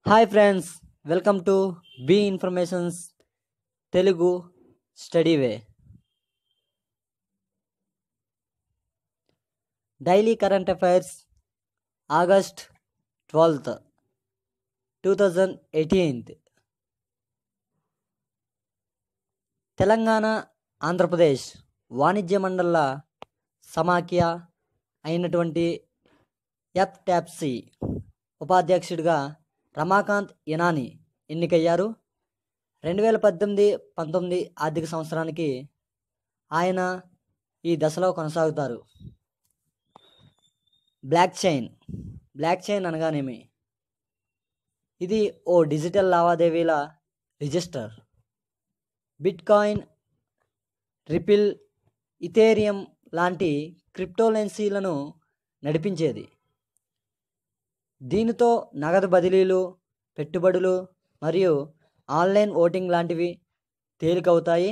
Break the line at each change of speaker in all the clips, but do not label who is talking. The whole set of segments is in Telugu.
hi friends welcome to B informations Telugu study way daily current affairs August twelfth two thousand eighteenth Telangana Andhra Pradesh వాణిజ్య మండళ్ళ సమాఖ్య అయినటువంటి ఎఫ్ ట్యాప్సీ ఉపాధ్యక్షుడిగా రమాకాంత్ ఇనాని ఎన్నికయ్యారు రెండు వేల పద్దెనిమిది పంతొమ్మిది ఆర్థిక సంవత్సరానికి ఆయన ఈ దశలో కొనసాగుతారు బ్లాక్ చైన్ బ్లాక్ చైన్ అనగానేమి ఇది ఓ డిజిటల్ లావాదేవీల రిజిస్టర్ బిట్కాయిన్ రిపిల్ ఇథేరియం లాంటి క్రిప్టోలెన్సీలను నడిపించేది దీనితో నగదు బదిలీలు పెట్టుబడులు మరియు ఆన్లైన్ ఓటింగ్ లాంటివి తేలికవుతాయి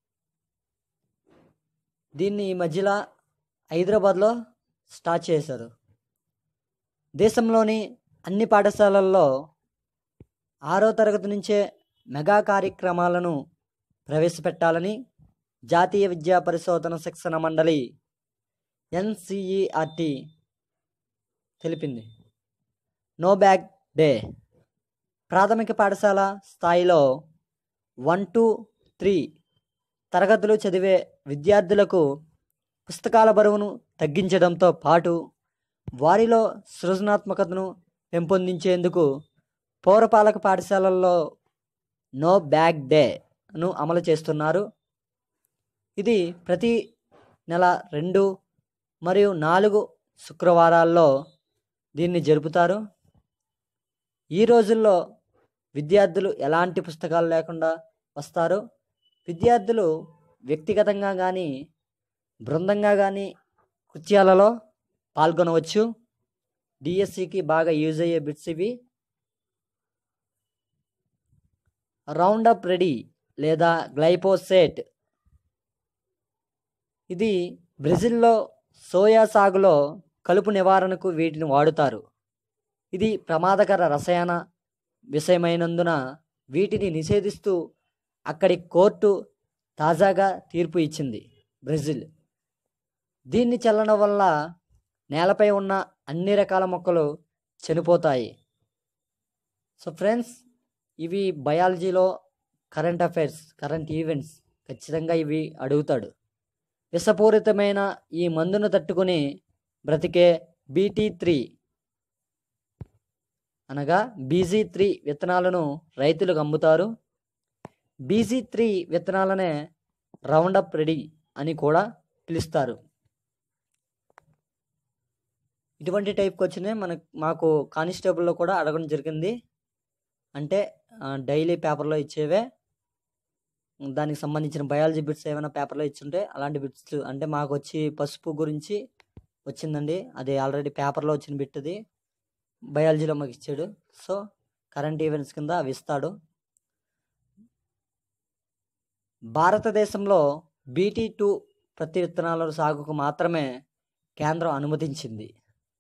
దీన్ని ఈ మధ్యలో హైదరాబాద్లో స్టార్ట్ చేశారు దేశంలోని అన్ని పాఠశాలల్లో ఆరో తరగతి నుంచే మెగా కార్యక్రమాలను ప్రవేశపెట్టాలని జాతీయ విద్యా పరిశోధన శిక్షణ మండలి ఎన్సిఈఆర్టీ తెలిపింది నో బ్యాగ్ డే ప్రాథమిక పాఠశాల స్థాయిలో వన్ టూ త్రీ తరగతులు చదివే విద్యార్థులకు పుస్తకాల బరువును తగ్గించడంతో పాటు వారిలో సృజనాత్మకతను పెంపొందించేందుకు పౌరపాలక పాఠశాలల్లో నో బ్యాగ్ డేను అమలు చేస్తున్నారు ఇది ప్రతి నెల రెండు మరియు నాలుగు శుక్రవారాల్లో దీన్ని జరుపుతారు ఈ రోజుల్లో విద్యార్థులు ఎలాంటి పుస్తకాలు లేకుండా వస్తారు విద్యార్థులు వ్యక్తిగతంగా కానీ బృందంగా కానీ కృత్యాలలో పాల్గొనవచ్చు డిఎస్సికి బాగా యూజ్ అయ్యే బిట్స్ ఇవి రౌండప్ రెడీ లేదా గ్లైపోసేట్ ఇది బ్రెజిల్లో సోయా సాగులో కలుపు నివారణకు వీటిని వాడుతారు ఇది ప్రమాదకర రసాయన విషయమైనందున వీటిని నిషేధిస్తూ అక్కడి కోర్టు తాజాగా తీర్పు ఇచ్చింది బ్రెజిల్ దీన్ని చల్లడం వల్ల నేలపై ఉన్న అన్ని రకాల మొక్కలు చనిపోతాయి సో ఫ్రెండ్స్ ఇవి బయాలజీలో కరెంట్ అఫైర్స్ కరెంట్ ఈవెంట్స్ ఖచ్చితంగా ఇవి అడుగుతాడు విషపూరితమైన ఈ మందును తట్టుకుని బ్రతికే బీటీ త్రీ అనగా బీజీ త్రీ విత్తనాలను రైతులకు అమ్ముతారు బీజీ త్రీ విత్తనాలనే రౌండప్ రెడీ అని కూడా పిలుస్తారు ఇటువంటి టైప్ క్వశ్చనే మనకు మాకు కానిస్టేబుల్లో కూడా అడగడం జరిగింది అంటే డైలీ పేపర్లో ఇచ్చేవే దానికి సంబంధించిన బయాలజీ బిట్స్ ఏమైనా పేపర్లో ఇచ్చుంటే అలాంటి బిట్స్ అంటే మాకు వచ్చి పసుపు గురించి వచ్చిందండి అది ఆల్రెడీ పేపర్లో వచ్చిన బిట్ అది బయాలజీలో మాకు ఇచ్చాడు సో కరెంట్ ఈవెంట్స్ కింద అవి ఇస్తాడు భారతదేశంలో బీటీ టూ ప్రతి విత్తనాల సాగుకు మాత్రమే కేంద్రం అనుమతించింది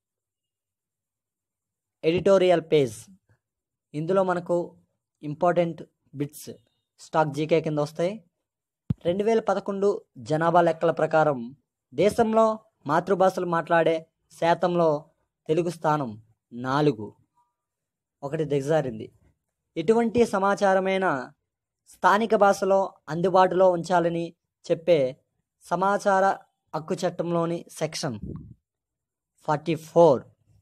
ఎడిటోరియల్ పేజ్ ఇందులో మనకు ఇంపార్టెంట్ బిట్స్ స్టాక్ జీకే కింద వస్తాయి రెండు వేల పదకొండు జనాభా లెక్కల ప్రకారం దేశంలో మాతృభాషలు మాట్లాడే శాతంలో తెలుగు స్థానం నాలుగు ఒకటి దిగజారింది ఎటువంటి సమాచారమైన స్థానిక భాషలో అందుబాటులో ఉంచాలని చెప్పే సమాచార హక్కు చట్టంలోని section forty four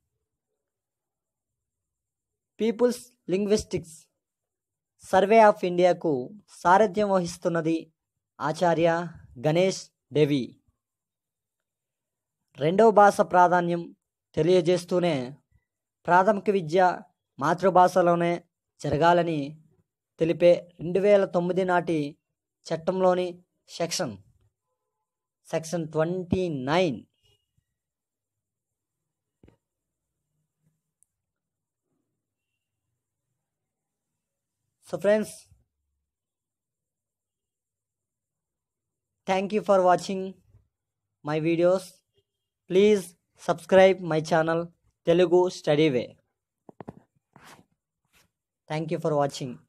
peoples linguistics survey of ఇండియాకు సారథ్యం వహిస్తున్నది ఆచార్య గణేష్ దేవి రెండవ భాష ప్రాధాన్యం తెలియజేస్తూనే ప్రాథమిక విద్య మాతృభాషలోనే జరగాలని తెలిపే రెండు వేల తొమ్మిది నాటి చట్టంలోని section section twenty nine so friends thank you for watching my videos please subscribe my channel Telugu study way thank you for watching